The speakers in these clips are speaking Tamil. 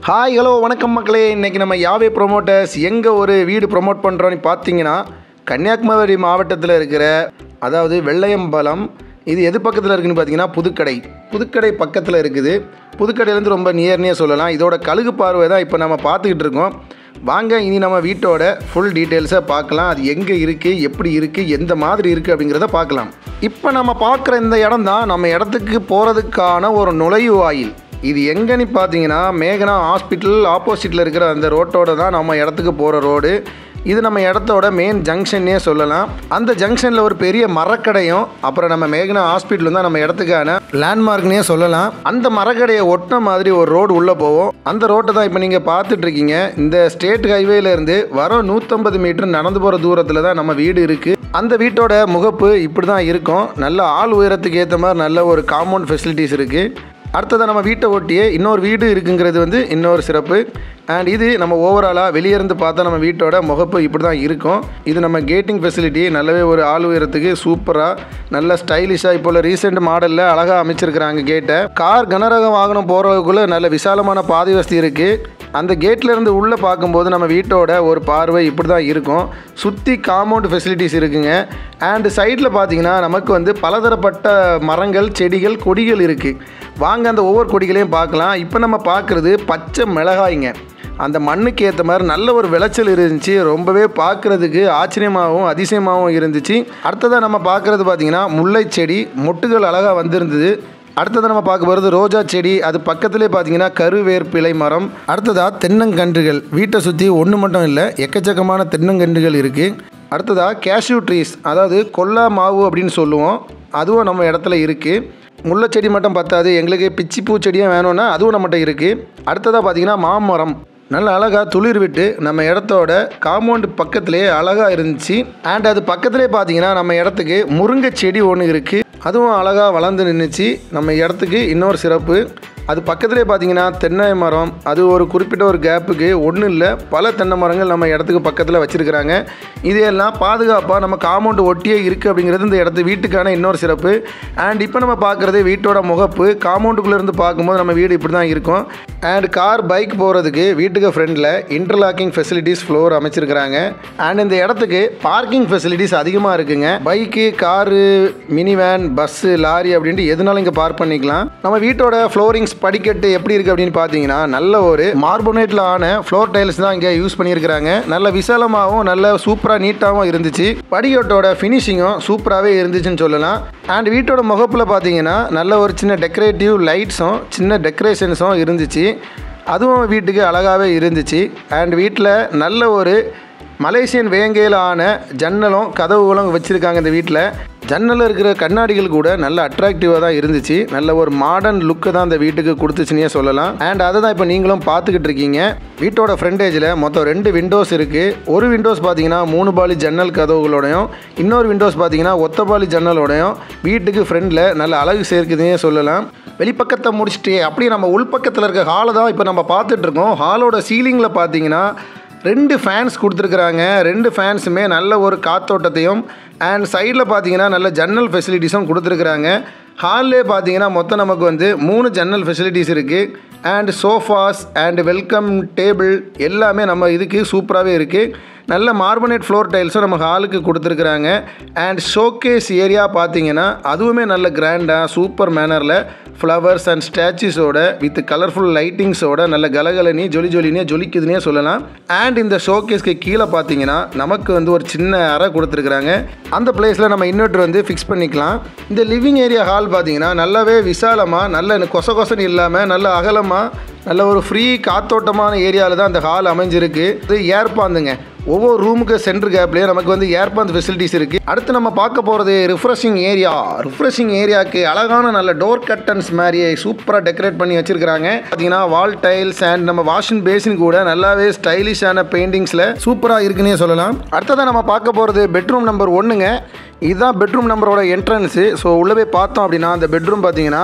ஹாய் ஹலோ வணக்கம் மக்களே இன்றைக்கி நம்ம யாவே ப்ரொமோட்டர்ஸ் எங்கே ஒரு வீடு ப்ரொமோட் பண்ணுறோன்னு பார்த்தீங்கன்னா கன்னியாகுமரி மாவட்டத்தில் இருக்கிற அதாவது வெள்ளையம்பலம் இது எது பக்கத்தில் இருக்குன்னு பார்த்தீங்கன்னா புதுக்கடை புதுக்கடை பக்கத்தில் இருக்குது புதுக்கடையிலேருந்து ரொம்ப நியர்னே சொல்லலாம் இதோட கழுகு பார்வை தான் இப்போ நம்ம பார்த்துக்கிட்டு இருக்கோம் வாங்க இனி நம்ம வீட்டோட ஃபுல் டீட்டெயில்ஸை பார்க்கலாம் அது எங்கே இருக்குது எப்படி இருக்குது எந்த மாதிரி இருக்குது அப்படிங்கிறத பார்க்கலாம் இப்போ நம்ம பார்க்குற இந்த இடம் தான் நம்ம இடத்துக்கு போகிறதுக்கான ஒரு நுழைவாயில் இது எங்கன்னு பார்த்தீங்கன்னா மேகனா ஹாஸ்பிட்டல் ஆப்போசிட்டில் இருக்கிற அந்த ரோட்டோட தான் நம்ம இடத்துக்கு போகிற ரோடு இது நம்ம இடத்தோட மெயின் ஜங்ஷன்னே சொல்லலாம் அந்த ஜங்ஷனில் ஒரு பெரிய மரக்கடையும் அப்புறம் நம்ம மேகனா ஹாஸ்பிட்டலும் தான் நம்ம இடத்துக்கான லேண்ட்மார்க்னே சொல்லலாம் அந்த மரக்கடையை ஒட்டின மாதிரி ஒரு ரோடு உள்ளே போவோம் அந்த ரோட்டை தான் இப்போ நீங்கள் பார்த்துட்டு இருக்கீங்க இந்த ஸ்டேட் ஹைவேல இருந்து வர நூற்றம்பது மீட்டர் நடந்து போகிற தூரத்தில் தான் நம்ம வீடு இருக்குது அந்த வீட்டோட முகப்பு இப்படி தான் இருக்கும் நல்ல ஆள் உயரத்துக்கு ஏற்ற மாதிரி நல்ல ஒரு காம்பவுண்ட் ஃபெசிலிட்டிஸ் இருக்குது அடுத்ததாக நம்ம வீட்டை ஒட்டியே இன்னொரு வீடு இருக்குங்கிறது வந்து இன்னொரு சிறப்பு அண்ட் இது நம்ம ஓவராலாக வெளியே இருந்து பார்த்தா நம்ம வீட்டோட முகப்பு இப்படி தான் இருக்கும் இது நம்ம கேட்டிங் ஃபெசிலிட்டி நல்லாவே ஒரு ஆள் உயரத்துக்கு சூப்பராக நல்ல ஸ்டைலிஷாக இப்போ உள்ள ரீசெண்ட் மாடலில் அழகாக அமைச்சிருக்கிறாங்க கேட்டை கார் கனரக வாகனம் போகிறதுக்குள்ளே நல்ல விசாலமான பாதை வசதி இருக்குது அந்த கேட்ல இருந்து உள்ளே பார்க்கும்போது நம்ம வீட்டோட ஒரு பார்வை இப்படி தான் இருக்கும் சுற்றி காம்பவுண்ட் ஃபெசிலிட்டிஸ் இருக்குங்க அண்ட் சைடில் பார்த்தீங்கன்னா நமக்கு வந்து பலதரப்பட்ட மரங்கள் செடிகள் கொடிகள் இருக்குது வாங்க அந்த ஒவ்வொரு கொடிகளையும் பார்க்கலாம் இப்போ நம்ம பார்க்குறது பச்சை மிளகாய்ங்க அந்த மண்ணுக்கு ஏற்ற மாதிரி நல்ல ஒரு விளைச்சல் இருந்துச்சு ரொம்பவே பார்க்குறதுக்கு ஆச்சரியமாகவும் அதிசயமாகவும் இருந்துச்சு அடுத்ததாக நம்ம பார்க்குறது பார்த்திங்கன்னா முல்லை செடி மொட்டுகள் அழகாக வந்திருந்தது அடுத்தது நம்ம பார்க்க போகிறது ரோஜா செடி அது பக்கத்துலேயே பார்த்தீங்கன்னா கருவேற்பிலை மரம் அடுத்ததாக தென்னங்கன்றுகள் வீட்டை சுற்றி ஒன்று மட்டும் இல்லை எக்கச்சக்கமான தென்னங்கன்றுகள் இருக்குது அடுத்ததாக கேஷ்யூ ட்ரீஸ் அதாவது கொல்லா மாவு அப்படின்னு சொல்லுவோம் அதுவும் நம்ம இடத்துல இருக்குது முல்லை செடி மட்டும் பத்தாது எங்களுக்கு பிச்சி பூ செடியும் வேணும்னா அதுவும் நம்மகிட்ட இருக்குது அடுத்ததாக பார்த்தீங்கன்னா மாமரம் நல்ல அழகாக துளிர் விட்டு நம்ம இடத்தோட காம்பவுண்டு பக்கத்துலேயே அழகாக இருந்துச்சு அண்ட் அது பக்கத்துலேயே பார்த்தீங்கன்னா நம்ம இடத்துக்கு முருங்கை செடி ஒன்று இருக்குது அதுவும் அழகாக வளர்ந்து நின்றுச்சு நம்ம இடத்துக்கு இன்னொரு சிறப்பு அது பக்கத்துலேயே பார்த்தீங்கன்னா தென்னை மரம் அது ஒரு குறிப்பிட்ட ஒரு கேப்புக்கு ஒன்றும் இல்லை பல தென்னை மரங்கள் நம்ம இடத்துக்கு பக்கத்தில் வச்சுருக்கிறாங்க இதையெல்லாம் பாதுகாப்பாக நம்ம காம்பவுண்டு ஒட்டியே இருக்குது அப்படிங்கிறது இந்த இடத்து வீட்டுக்கான இன்னொரு சிறப்பு அண்ட் இப்போ நம்ம பார்க்குறது வீட்டோட முகப்பு காம்பவுண்டுக்குள்ளே இருந்து பார்க்கும்போது நம்ம வீடு இப்படி தான் இருக்கும் அண்ட் கார் பைக் போகிறதுக்கு வீட்டுக்கு ஃப்ரெண்டில் இன்டர்லாக்கிங் ஃபெசிலிட்டிஸ் ஃப்ளோர் அமைச்சிருக்கிறாங்க அண்ட் இந்த இடத்துக்கு பார்க்கிங் ஃபெசிலிட்டிஸ் அதிகமாக இருக்குங்க bike car mini van bus lorry அப்படின்ட்டு எதுனாலும் இங்கே பார்க் பண்ணிக்கலாம் நம்ம வீட்டோட ஃப்ளோரிங்ஸ் படிக்கட்டு எப்படி இருக்குது அப்படின்னு பார்த்தீங்கன்னா நல்ல ஒரு மார்போனேட்டில் ஆன ஃப்ளோர் டைல்ஸ் தான் இங்கே யூஸ் பண்ணியிருக்கிறாங்க நல்ல விசாலமாகவும் நல்ல சூப்பராக நீட்டாகவும் இருந்துச்சு படிக்கட்டோட ஃபினிஷிங்கும் சூப்பராகவே இருந்துச்சுன்னு சொல்லலாம் அண்ட் வீட்டோட முகப்பில் பார்த்தீங்கன்னா நல்ல ஒரு சின்ன டெக்கரேட்டிவ் லைட்ஸும் சின்ன டெக்கரேஷன்ஸும் இருந்துச்சு அதுவும் வீட்டுக்கு அழகாகவே இருந்துச்சு அண்ட் வீட்டில் நல்ல ஒரு மலேசியன் வேங்கையில் ஆன ஜன்னலும் கதவுகளும் வச்சுருக்காங்க இந்த வீட்டில் ஜன்னலில் இருக்கிற கண்ணாடிகள் கூட நல்ல அட்ராக்டிவாக தான் இருந்துச்சு நல்ல ஒரு மாடர்ன் லுக்கு தான் அந்த வீட்டுக்கு கொடுத்துச்சுன்னே சொல்லலாம் அண்ட் அதை தான் இப்போ நீங்களும் பார்த்துக்கிட்டு இருக்கீங்க வீட்டோட ஃப்ரண்டேஜில் மொத்தம் ரெண்டு விண்டோஸ் இருக்குது ஒரு விண்டோஸ் பார்த்தீங்கன்னா மூணு பாலி ஜன்னல் கதவுகளோடையும் இன்னொரு விண்டோஸ் பார்த்தீங்கன்னா ஒத்த பாலி ஜன்னலோடையும் வீட்டுக்கு ஃப்ரண்டில் நல்ல அழகு சேர்க்குதுன்னே சொல்லலாம் வெளிப்பக்கத்தை முடிச்சுட்டு அப்படியே நம்ம உள்பக்கத்தில் இருக்க ஹாலை தான் இப்போ நம்ம பார்த்துட்ருக்கோம் ஹாலோட சீலிங்கில் பார்த்தீங்கன்னா ரெண்டு ஃபேன்ஸ் கொடுத்துருக்குறாங்க ரெண்டு ஃபேன்ஸுமே நல்ல ஒரு காத்தோட்டத்தையும் அண்ட் சைடில் பார்த்தீங்கன்னா நல்ல ஜன்னல் ஃபெசிலிட்டிஸும் கொடுத்துருக்குறாங்க ஹால்லே பார்த்தீங்கன்னா மொத்தம் நமக்கு வந்து மூணு ஜன்னல் ஃபெசிலிட்டிஸ் இருக்குது and sofas and welcome table எல்லாமே நம்ம இதுக்கு சூப்பராகவே இருக்குது நல்ல மார்பனேட் ஃப்ளோர் டைல்ஸும் நம்ம ஹாலுக்கு கொடுத்துருக்குறாங்க அண்ட் ஷோகேஸ் ஏரியா பார்த்தீங்கன்னா அதுவுமே நல்ல கிராண்டாக சூப்பர் மேனரில் ஃப்ளவர்ஸ் அண்ட் ஸ்டாச்சுஸோட வித் கலர்ஃபுல் லைட்டிங்ஸோட நல்ல கலகலனி ஜொலி ஜொலினே ஜொலிக்குதுன்னே சொல்லலாம் அண்ட் இந்த ஷோகேஸ்க்கு கீழே பார்த்தீங்கன்னா நமக்கு வந்து ஒரு சின்ன அறை கொடுத்துருக்குறாங்க அந்த பிளேஸில் நம்ம இன்வெர்டர் வந்து ஃபிக்ஸ் பண்ணிக்கலாம் இந்த லிவிங் ஏரியா ஹால் பார்த்தீங்கன்னா நல்லாவே விசாலமாக நல்ல கொச கொசன்னு இல்லாமல் நல்ல அகலமாக நல்ல ஒரு ஃப்ரீ காத்தோட்டமான ஏரியாவில் தான் அந்த ஹால் அமைஞ்சிருக்கு இது ஏர்பாந்துங்க ஒவ்வொரு ரூமுக்கு சென்டர் கேப்லேயே நமக்கு வந்து ஏர்பாந்த் ஃபெசிலிட்டிஸ் இருக்குது அடுத்து நம்ம பார்க்க போகிறது ரிஃப்ரெஷிங் ஏரியா ரிஃப்ரெஷிங் ஏரியாவுக்கு அழகான நல்ல டோர் கட்டன்ஸ் மாதிரி சூப்பராக டெக்கரேட் பண்ணி வச்சுருக்காங்க பார்த்தீங்கன்னா வால் டைல்ஸ் அண்ட் நம்ம வாஷிங் பேசின் கூட நல்லாவே ஸ்டைலிஷான பெயிண்டிங்ஸில் சூப்பராக இருக்குன்னே சொல்லலாம் அடுத்ததாக நம்ம பார்க்க போகிறது பெட்ரூம் நம்பர் ஒன்றுங்க இதுதான் பெட்ரூம் நம்பரோட என்ட்ரன்ஸு ஸோ உள்ளே போய் பார்த்தோம் அப்படின்னா அந்த பெட்ரூம் பார்த்தீங்கன்னா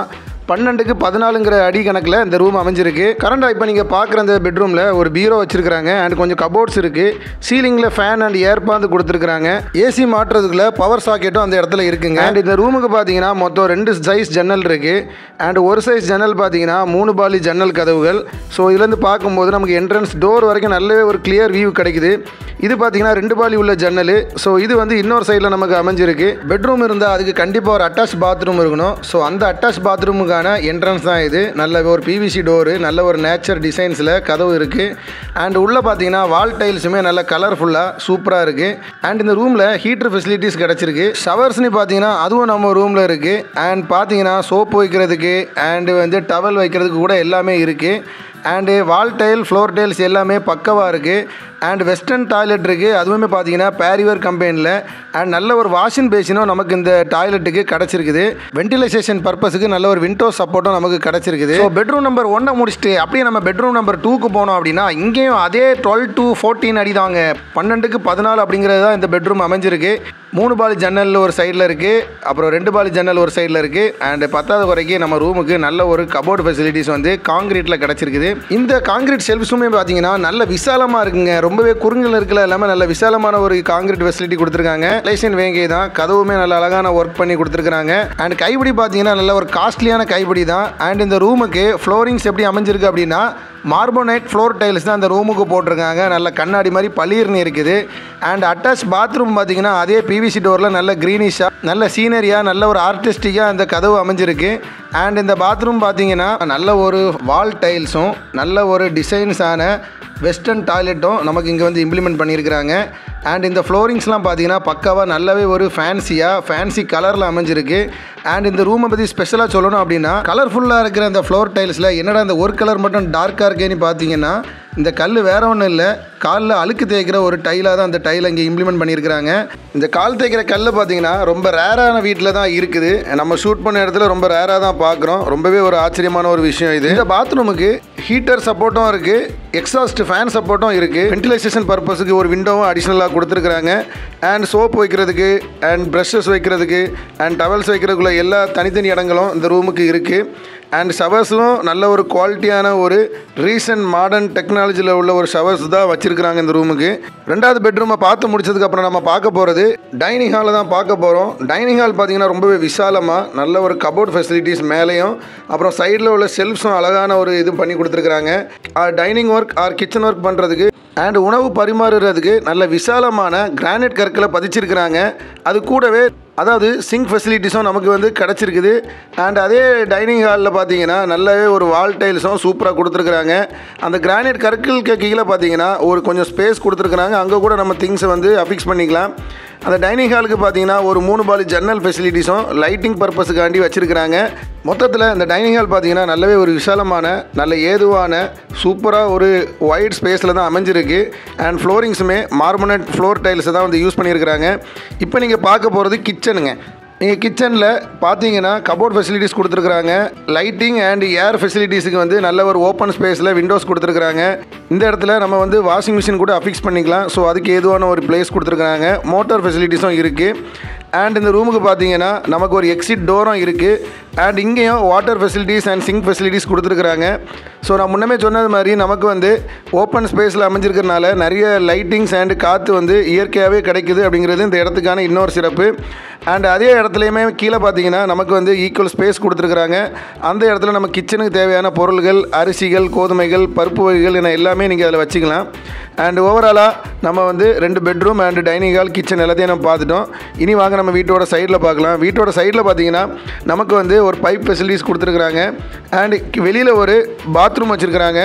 பன்னெண்டுக்கு பதினாலுங்கிற அடி கணக்கில் இந்த ரூம் அமைஞ்சிருக்கு கரண்டாக இப்போ நீங்கள் பார்க்குற இந்த பெட்ரூமில் ஒரு பீரோ வச்சுருக்காங்க அண்ட் கொஞ்சம் கபோர்ட்ஸ் இருக்குது சீலிங்கில் ஃபேன் அண்ட் ஏர் பாந்து கொடுத்துருக்காங்க ஏசி மாட்டுறதுக்குள்ள பவர் சாக்கெட்டும் அந்த இடத்துல இருக்குங்க அண்ட் இந்த ரூமுக்கு பார்த்தீங்கன்னா மொத்தம் ரெண்டு சைஸ் ஜன்னல் இருக்குது அண்ட் ஒரு சைஸ் ஜன்னல் பார்த்தீங்கன்னா மூணு பாலி ஜன்னல் கதவுகள் ஸோ இதுலேருந்து பார்க்கும்போது நமக்கு என்ட்ரன்ஸ் டோர் வரைக்கும் நல்லாவே ஒரு கிளியர் வியூ கிடைக்குது இது பார்த்தீங்கன்னா ரெண்டு பாலி உள்ள ஜன்னல் ஸோ இது வந்து இன்னொரு சைடில் நமக்கு அமைஞ்சிருக்கு பெட்ரூம் இருந்தால் அதுக்கு கண்டிப்பாக ஒரு அட்டாச் பாத்ரூம் இருக்கணும் ஸோ அந்த அட்டாச் பாத்ரூமுக்கான என்ட்ரன்ஸ் தான் இது நல்ல ஒரு பிவிசி டோரு நல்ல ஒரு நேச்சர் டிசைன்ஸில் கதவு இருக்குது அண்ட் உள்ளே பார்த்தீங்கன்னா வால் டைல்ஸுமே நல்ல கலர்ஃபுல்லாக சூப்பராக இருக்குது அண்ட் இந்த ரூமில் ஹீட்டர் ஃபெசிலிட்டிஸ் கிடச்சிருக்கு ஷவர்ஸ்னு பார்த்தீங்கன்னா அதுவும் நம்ம ரூமில் இருக்குது அண்ட் பார்த்தீங்கன்னா சோப்பு வைக்கிறதுக்கு அண்டு வந்து டவல் வைக்கிறதுக்கு கூட எல்லாமே இருக்குது and wall tile floor tiles எல்லாமே பக்கவாக இருக்குது அண்ட் வெஸ்டர்ன் டாய்லெட் இருக்குது அதுவுமே பார்த்தீங்கன்னா பேரிவர் கம்பெனியில் அண்ட் நல்ல ஒரு வாஷிங் பேசினும் நமக்கு இந்த டாய்லெட்டுக்கு கிடச்சிருக்குது வென்டிலைசேஷன் பர்பஸுக்கு நல்ல ஒரு விண்டோ சப்போர்ட்டும் நமக்கு கிடச்சிருக்குது ஸோ பெட்ரூம் நம்பர் ஒன்னை முடிச்சுட்டு அப்படியே நம்ம பெட்ரூம் நம்பர் டூக்கு போனோம் அப்படின்னா இங்கேயும் அதே டுவெல் டு ஃபோர்டீன் அடி தாங்க பன்னெண்டுக்கு பதினாலு அப்படிங்கிறது தான் இந்த பெட்ரூம் அமைஞ்சிருக்கு மூணு பாலி ஜன்னல் ஒரு சைடில் இருக்குது அப்புறம் ரெண்டு பாலி ஜன்னல் ஒரு சைடில் இருக்குது அண்ட் பத்தாவது குறைக்கு நம்ம ரூமுக்கு நல்ல ஒரு கபோர்டு ஃபெசிலிட்டிஸ் வந்து காங்கிரீட்டில் கிடச்சிருக்குது இந்த காங்கிரீட் ஷெல்ஃப்ஸுமே பார்த்தீங்கன்னா நல்ல விசாலமாக இருக்குங்க ரொம்பவே குறுங்கல் இருக்கல எல்லாமே நல்ல விசாலமான ஒரு காங்கிரீட் ஃபெசிலிட்டி கொடுத்துருக்காங்க லைசன் வேங்கை தான் கதவுமே நல்ல அழகான ஒர்க் பண்ணி கொடுத்துருக்காங்க அண்ட் கைப்பிடி பார்த்தீங்கன்னா நல்ல ஒரு காஸ்ட்லியான கைப்பிடி தான் அண்ட் இந்த ரூமுக்கு ஃப்ளோரிங்ஸ் எப்படி அமைஞ்சிருக்கு அப்படின்னா மார்போனைட் ஃப்ளோர் டைல்ஸ் தான் அந்த ரூமுக்கு போட்டிருக்காங்க நல்ல கண்ணாடி மாதிரி பளிர்னு இருக்குது அண்ட் அட்டாச் பாத்ரூம் பார்த்தீங்கன்னா அதே பிவிசி டோரில் நல்ல க்ரீனிஷாக நல்ல சீனரியாக நல்ல ஒரு ஆர்டிஸ்டிக்காக அந்த கதவு அமைஞ்சிருக்கு அண்ட் இந்த பாத்ரூம் பார்த்தீங்கன்னா நல்ல ஒரு வால் டைல்ஸும் நல்ல ஒரு டிசைன்ஸான வெஸ்டர்ன் டாய்லெட்டும் நமக்கு இங்கே வந்து இம்ப்ளிமெண்ட் பண்ணியிருக்கிறாங்க அண்ட் இந்த ஃப்ளோரிங்ஸ்லாம் பார்த்தீங்கன்னா பக்காவாக நல்லாவே ஒரு ஃபேன்சியாக ஃபேன்சி கலரில் அமைஞ்சிருக்கு அண்ட் இந்த ரூமை பற்றி ஸ்பெஷலாக சொல்லணும் அப்படின்னா கலர்ஃபுல்லாக இருக்கிற அந்த ஃப்ளோர் டைல்ஸில் என்னடா இந்த ஒரு கலர் மட்டும் டார்க்காக இருக்கேன்னு பார்த்தீங்கன்னா இந்த கல் வேற ஒன்றும் இல்லை காலில் அழுக்கு தேய்க்கிற ஒரு டைலாக தான் அந்த டைலை இங்கே இம்ப்ளிமெண்ட் பண்ணியிருக்கிறாங்க இந்த கால் தேய்க்கிற கல் பார்த்தீங்கன்னா ரொம்ப ரேரான வீட்டில் தான் இருக்குது நம்ம ஷூட் பண்ண இடத்துல ரொம்ப ரேராக தான் பார்க்குறோம் ரொம்பவே ஒரு ஆச்சரியமான ஒரு விஷயம் இது இந்த பாத்ரூமுக்கு ஹீட்டர் சப்போர்ட்டும் இருக்குது எக்ஸாஸ்ட் ஃபேன் சப்போர்ட்டும் இருக்குது வென்டிலேஷன் பர்பஸுக்கு ஒரு விண்டோவும் அடிஷ்னலாக கொடுத்துருக்குறாங்க அண்ட் சோப் வைக்கிறதுக்கு அண்ட் ப்ரஷஸ் வைக்கிறதுக்கு அண்ட் டவல்ஸ் வைக்கிறதுக்குள்ள எல்லா தனித்தனி இடங்களும் இந்த ரூமுக்கு இருக்குது அண்ட் ஷவர்ஸும் நல்ல ஒரு குவாலிட்டியான ஒரு ரீசன்ட் மாடர்ன் டெக்னாலஜியில் உள்ள ஒரு ஷவர்ஸ் தான் வச்சுருக்குறாங்க இந்த ரூமுக்கு ரெண்டாவது பெட்ரூமை பார்த்து முடிச்சதுக்கப்புறம் நம்ம பார்க்க போகிறது டைனிங் ஹாலில் தான் பார்க்க போகிறோம் டைனிங் ஹால் பார்த்தீங்கன்னா ரொம்பவே விசாலமாக நல்ல ஒரு கபோர்ட் ஃபெசிலிட்டிஸ் மேலேயும் அப்புறம் சைடில் உள்ள செல்ஃப்ஸும் அழகான ஒரு இது பண்ணி கொடுத்துருக்குறாங்க dining work or kitchen work பண்ணுறதுக்கு அண்ட் உணவு பரிமாறுறதுக்கு நல்ல விசாலமான கிரானைட் கற்களை பதிச்சிருக்கிறாங்க அது கூடவே அதாவது சிங்க் ஃபெசிலிட்டிஸும் நமக்கு வந்து கிடச்சிருக்குது அண்ட் அதே டைனிங் ஹாலில் பார்த்தீங்கன்னா நல்லாவே ஒரு வால் டைல்ஸும் சூப்பராக கொடுத்துருக்குறாங்க அந்த கிரானைட் கற்களுக்கு கீழே பார்த்தீங்கன்னா ஒரு கொஞ்சம் ஸ்பேஸ் கொடுத்துருக்குறாங்க அங்கே கூட நம்ம திங்ஸை வந்து அஃபிக்ஸ் பண்ணிக்கலாம் அந்த டைனிங் ஹாலுக்கு பார்த்தீங்கன்னா ஒரு மூணு பாலி ஜன்னல் ஃபெசிலிட்டிஸும் லைட்டிங் பர்பஸுக்காண்டி வச்சுருக்கிறாங்க மொத்தத்தில் இந்த டைனிங் ஹால் பார்த்தீங்கன்னா நல்லாவே ஒரு விசாலமான நல்ல ஏதுவான சூப்பராக ஒரு ஒயிட் ஸ்பேஸில் தான் அமைஞ்சிருக்கு அண்ட் ஃப்ளோரிங்ஸுமே மார்மனட் ஃப்ளோர் டைல்ஸை தான் வந்து யூஸ் பண்ணியிருக்கிறாங்க இப்போ நீங்கள் பார்க்க போகிறது கிச்சனுங்க நீங்கள் கிச்சனில் பார்த்தீங்கன்னா கபோர்ட் ஃபெசிலிட்டிஸ் கொடுத்துருக்குறாங்க லைட்டிங் அண்ட் ஏர் ஃபெசிலிட்டிஸுக்கு வந்து நல்ல ஒரு ஓப்பன் ஸ்பேஸில் விண்டோஸ் கொடுத்துருக்குறாங்க இந்த இடத்துல நம்ம வந்து வாஷிங் மிஷின் கூட அஃபிக்ஸ் பண்ணிக்கலாம் ஸோ அதுக்கு ஏதுவான ஒரு பிளேஸ் கொடுத்துருக்குறாங்க மோட்டார் ஃபெசிலிட்டிஸும் இருக்குது அண்ட் இந்த ரூமுக்கு பார்த்தீங்கன்னா நமக்கு ஒரு எக்ஸிட் டோரும் இருக்குது அண்ட் இங்கேயும் water facilities and sink facilities கொடுத்துருக்குறாங்க ஸோ நான் முன்னமே சொன்னது மாதிரி நமக்கு வந்து ஓப்பன் ஸ்பேஸில் அமைஞ்சிருக்கிறனால நிறைய லைட்டிங்ஸ் அண்ட் காற்று வந்து இயற்கையாகவே கிடைக்குது அப்படிங்கிறது இந்த இடத்துக்கான இன்னொரு சிறப்பு அண்ட் அதே இடத்துலையுமே கீழே பார்த்தீங்கன்னா நமக்கு வந்து ஈக்குவல் ஸ்பேஸ் கொடுத்துருக்குறாங்க அந்த இடத்துல நம்ம கிச்சனுக்கு தேவையான பொருள்கள் அரிசிகள் கோதுமைகள் பருப்பு வகைகள் என எல்லாமே நீங்கள் அதில் வச்சுக்கலாம் அண்ட் ஓவராலாக நம்ம வந்து ரெண்டு bedroom and dining hall kitchen எல்லாத்தையும் நம்ம பார்த்துட்டோம் இனி வாங்க நம்ம வீட்டோட சைடில் பார்க்கலாம் வீட்டோட சைடில் பார்த்தீங்கன்னா நமக்கு வந்து ஒரு பைப் ஃபெசிலிட்டிஸ் கொடுத்துருக்குறாங்க அண்ட் வெளியில் ஒரு பாத்ரூம் வச்சுருக்குறாங்க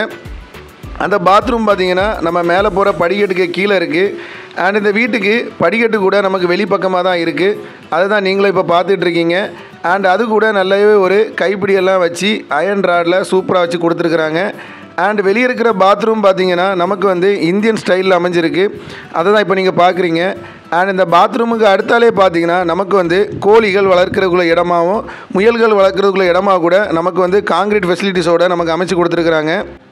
அந்த பாத்ரூம் பார்த்தீங்கன்னா நம்ம மேலே போகிற படிக்கட்டுக்கு கீழே இருக்குது அண்ட் இந்த வீட்டுக்கு படிக்கட்டு கூட நமக்கு வெளிப்பக்கமாக தான் இருக்குது அதை தான் நீங்களும் இப்போ பார்த்துட்ருக்கீங்க அண்ட் அது கூட நல்லாவே ஒரு கைப்பிடியெல்லாம் வச்சு அயன் ராடில் சூப்பராக வச்சு கொடுத்துருக்குறாங்க அண்ட் வெளியே இருக்கிற பாத்ரூம் பார்த்தீங்கன்னா நமக்கு வந்து இந்தியன் ஸ்டைலில் அமைஞ்சிருக்கு அதை தான் இப்போ நீங்கள் பார்க்குறீங்க அண்ட் இந்த பாத்ரூமுக்கு அடுத்தாலே பார்த்தீங்கன்னா நமக்கு வந்து கோழிகள் வளர்க்குறதுக்குள்ள இடமாவும் முயல்கள் வளர்க்குறதுக்குள்ள இடமா கூட நமக்கு வந்து காங்கிரீட் ஃபெசிலிட்டிஸோட நமக்கு அமைச்சு கொடுத்துருக்குறாங்க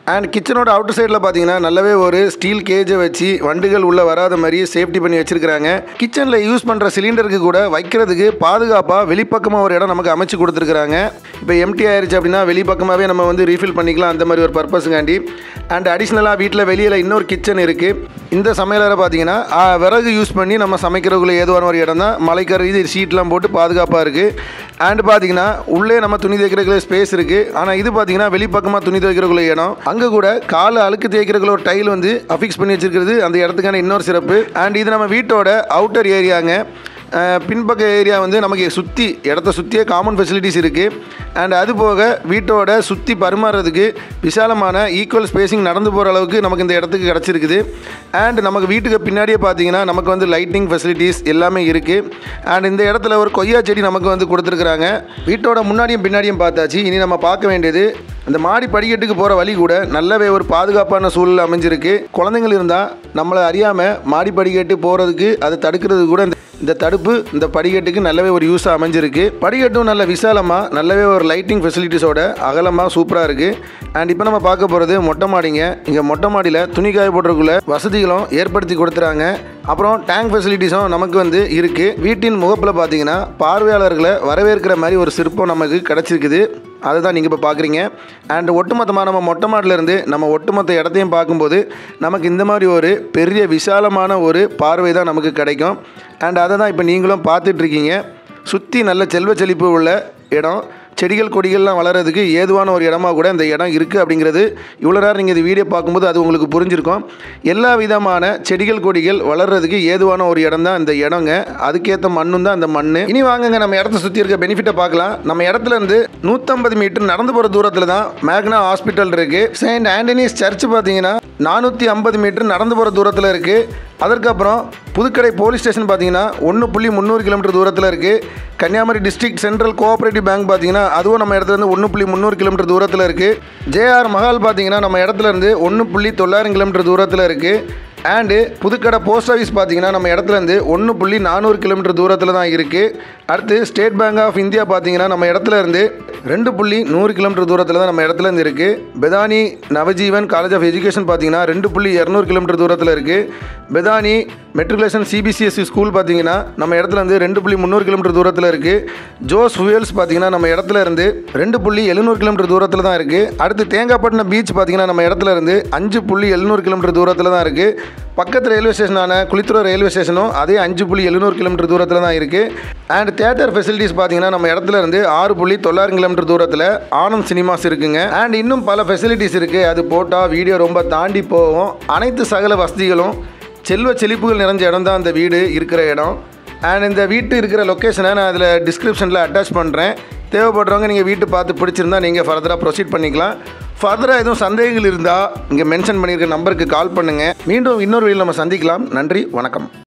அண்ட் கிச்சனோட அவுட்டர் சைடில் பார்த்தீங்கன்னா நல்லாவே ஒரு ஸ்டீல் கேஜை வச்சு வண்டுகள் உள்ளே வராத மாதிரி சேஃப்டி பண்ணி வச்சிருக்காங்க கிச்சனில் யூஸ் பண்ணுற சிலிண்டருக்கு கூட வைக்கிறதுக்கு பாதுகாப்பாக வெளிப்பக்கமாக ஒரு இடம் நமக்கு அமைச்சு கொடுத்துருக்குறாங்க இப்போ எம்டி ஆயிருச்சு அப்படின்னா வெளிப்பக்கமாகவே நம்ம வந்து ரீஃபில் பண்ணிக்கலாம் அந்த மாதிரி ஒரு பர்பஸுங்காண்டி அண்ட் அடிஷ்னலாக வீட்டில் வெளியில் இன்னொரு கிச்சன் இருக்குது இந்த சமையலறை பார்த்தீங்கன்னா ஆ, விறகு யூஸ் பண்ணி நம்ம சமைக்கிறதுக்குள்ள ஏதுவான ஒரு இடம் தான் மலைக்கரை இது ஷீட்லாம் போட்டு பாதுகாப்பாக இருக்குது அண்ட் பார்த்தீங்கன்னா உள்ளே நம்ம துணி தைக்கிறதுக்குள்ள ஸ்பேஸ் இருக்குது ஆனால் இது பார்த்தீங்கன்னா வெளிப்பக்கமாக துணி தைக்கிறதுக்குள்ள இடம் அங்கே கூட காலை அழுக்கு தேய்க்கிறதுக்குள்ள ஒரு டைல் வந்து அஃபிக்ஸ் பண்ணி வச்சிருக்கிறது அந்த இடத்துக்கான இன்னொரு சிறப்பு அண்ட் இது நம்ம வீட்டோட அவுட்டர் ஏரியாங்க அஹ் பின்பக்க ஏரியா வந்து நமக்கு சுற்றி இடத்த சுற்றியே காமன் ஃபெசிலிட்டிஸ் இருக்குது அண்ட் அது போக வீட்டோட சுற்றி பரிமாறுறதுக்கு விசாலமான ஈக்குவல் ஸ்பேசிங் நடந்து போகிற அளவுக்கு நமக்கு இந்த இடத்துக்கு கிடச்சிருக்குது அண்ட் நமக்கு வீட்டுக்கு பின்னாடியே பார்த்தீங்கன்னா நமக்கு வந்து லைட்டிங் ஃபெசிலிட்டிஸ் எல்லாமே இருக்குது அண்ட் இந்த இடத்துல ஒரு கொய்யா செடி நமக்கு வந்து கொடுத்துருக்குறாங்க வீட்டோட முன்னாடியும் பின்னாடியும் பார்த்தாச்சு இனி நம்ம பார்க்க வேண்டியது இந்த மாடி படிக்கட்டுக்கு போகிற வழி கூட நல்லாவே ஒரு பாதுகாப்பான சூழல் அமைஞ்சிருக்கு குழந்தைங்கள் இருந்தால் நம்மளை அறியாமல் மாடி படிக்கட்டு போகிறதுக்கு அதை தடுக்கிறதுக்கு கூட இந்த இந்த தடுப்பு இந்த படிக்கட்டுக்கு நல்லாவே ஒரு யூஸாக அமைஞ்சிருக்கு படிக்கட்டும் நல்ல விசாலமாக நல்லாவே ஒரு லைட்டிங் ஃபெசிலிட்டிஸோட அகலமாக சூப்பராக இருக்குது அண்ட் இப்போ நம்ம பார்க்க போகிறது மொட்டை மாடிங்க இங்கே மொட்டை மாடியில் துணி காய போடுறதுக்குள்ள வசதிகளும் ஏற்படுத்தி கொடுத்துறாங்க அப்புறம் டேங்க் ஃபெசிலிட்டிஸும் நமக்கு வந்து இருக்குது வீட்டின் முகப்பில் பார்த்தீங்கன்னா பார்வையாளர்களை வரவேற்கிற மாதிரி ஒரு சிற்பம் நமக்கு கிடச்சிருக்குது அதை தான் நீங்கள் இப்போ பார்க்குறீங்க அண்ட் ஒட்டுமொத்தமாக நம்ம மொட்டை மாடிலேருந்து நம்ம ஒட்டுமொத்த இடத்தையும் பார்க்கும்போது நமக்கு இந்த மாதிரி ஒரு பெரிய விசாலமான ஒரு பார்வை தான் நமக்கு கிடைக்கும் அண்ட் அதை தான் இப்போ நீங்களும் பார்த்துட்ருக்கீங்க சுற்றி நல்ல செல்வ செழிப்பு உள்ள இடம் செடிகள் கொடிகள்லாம் வளர்கிறதுக்கு ஏதுவான ஒரு இடமா கூட இந்த இடம் இருக்குது அப்படிங்கிறது இவ்வளோ நேரம் நீங்கள் இந்த வீடியோ பார்க்கும்போது அது உங்களுக்கு புரிஞ்சிருக்கும் எல்லா விதமான செடிகள் கொடிகள் வளர்கிறதுக்கு ஏதுவான ஒரு இடம் தான் இந்த இடங்க அதுக்கேற்ற மண்ணும் தான் அந்த மண் இனி வாங்குங்க நம்ம இடத்த சுற்றி இருக்க பெனிஃபிட்டை பார்க்கலாம் நம்ம இடத்துல இருந்து நூற்றம்பது மீட்டர் நடந்து போகிற தூரத்தில் தான் மேக்னா ஹாஸ்பிட்டல் இருக்குது செயின்ட் ஆண்டனிஸ் சர்ச் பார்த்தீங்கன்னா நானூற்றி ஐம்பது மீட்டர் நடந்து போகிற தூரத்தில் இருக்குது அதற்கப்புறம் புதுக்கடை போலீஸ் ஸ்டேஷன் பார்த்தீங்கன்னா ஒன்று புள்ளி முந்நூறு கிலோமீட்டர் தூரத்தில் இருக்குது Kanyakumari district central cooperative bank பார்த்தீங்கன்னா அதுவும் நம்ம இடத்துல இருந்து ஒன்று புள்ளி முந்நூறு கிலோமீட்டர் தூரத்தில் இருக்குது ஜேஆர் மஹால் பார்த்தீங்கன்னா நம்ம இடத்துல இருந்து ஒன்று புள்ளி தொள்ளாயிரம் கிலோமீட்டர் தூரத்தில் இருக்குது அண்டு புதுக்கடை போஸ்ட் ஆஃபீஸ் பார்த்தீங்கன்னா நம்ம இடத்துல இருந்து ஒன்று புள்ளி நானூறு கிலோமீட்டர் தூரத்தில் தான் இருக்குது அடுத்து ஸ்டேட் பேங்க் ஆஃப் இந்தியா பார்த்தீங்கன்னா நம்ம இடத்துல இருந்து ரெண்டு புள்ளி நூறு கிலோமீட்டர் தூரத்தில் தான் நம்ம இடத்துல இருந்து இருக்குது Bethany Navajeevan college of education பார்த்தீங்கன்னா ரெண்டு புள்ளி இரநூறு கிலோமீட்டர் தூரத்தில் இருக்குது பெதானி மெட்ரிகுலேஷன் சிபிசிஎஸ்சி ஸ்கூல் பார்த்தீங்கன்னா நம்ம இடத்துல இருந்து ரெண்டு புள்ளி முந்நூறு கிலோமீட்டர் தூரத்தில் இருக்குது ஜோஸ் ஃபுயல்ஸ் பார்த்தீங்கன்னா நம்ம இடத்துல இருந்து ரெண்டு புள்ளி எழுநூறு கிலோமீட்டர் தூரத்தில் தான் இருக்குது அடுத்து தேங்காய்பட்டினம் பீச் பார்த்தீங்கன்னா நம்ம இடத்துல இருந்து அஞ்சு புள்ளி எழுநூறு கிலோமீட்டர் தூரத்தில் தான் இருக்குது பக்கத்து ரயில்வே ஸ்டேஷனான குளித்துறை ரயில்வே ஸ்டேஷனும் அதே அஞ்சு புள்ளி எழுநூறு கிலோமீட்டர் தூரத்தில் தான் இருக்குது அண்ட் தேட்டர் ஃபெசிலிட்டிஸ் பார்த்தீங்கன்னா நம்ம இடத்துல இருந்து ஆறு புள்ளி தொள்ளாயிரம் கிலோமீட்டர் தூரத்தில் ஆனந்த் சினிமாஸ் இருக்குங்க அண்ட் இன்னும் பல ஃபெசிலிட்டிஸ் இருக்குது அது போட்டால் வீடியோ ரொம்ப தாண்டி போகும் அனைத்து சகல வசதிகளும் செல்வ செழிப்புகள் நிறைஞ்ச இடம் தான் அந்த வீடு இருக்கிற இடம் அண்ட் இந்த வீட்டு இருக்கிற லொக்கேஷனை நான் அதில் டிஸ்கிரிப்ஷனில் அட்டாச் பண்ணுறேன் தேவைப்படுறவங்க நீங்கள் வீட்டு பார்த்து பிடிச்சிருந்தா நீங்கள் ஃபர்தராக ப்ரொசீட் பண்ணிக்கலாம் ஃபர்தராக எதுவும் சந்தேகங்கள் இருந்தால் இங்கே மென்ஷன் பண்ணியிருக்க நம்பருக்கு கால் பண்ணுங்கள் மீண்டும் இன்னொரு வீடியோ நம்ம சந்திக்கலாம் நன்றி வணக்கம்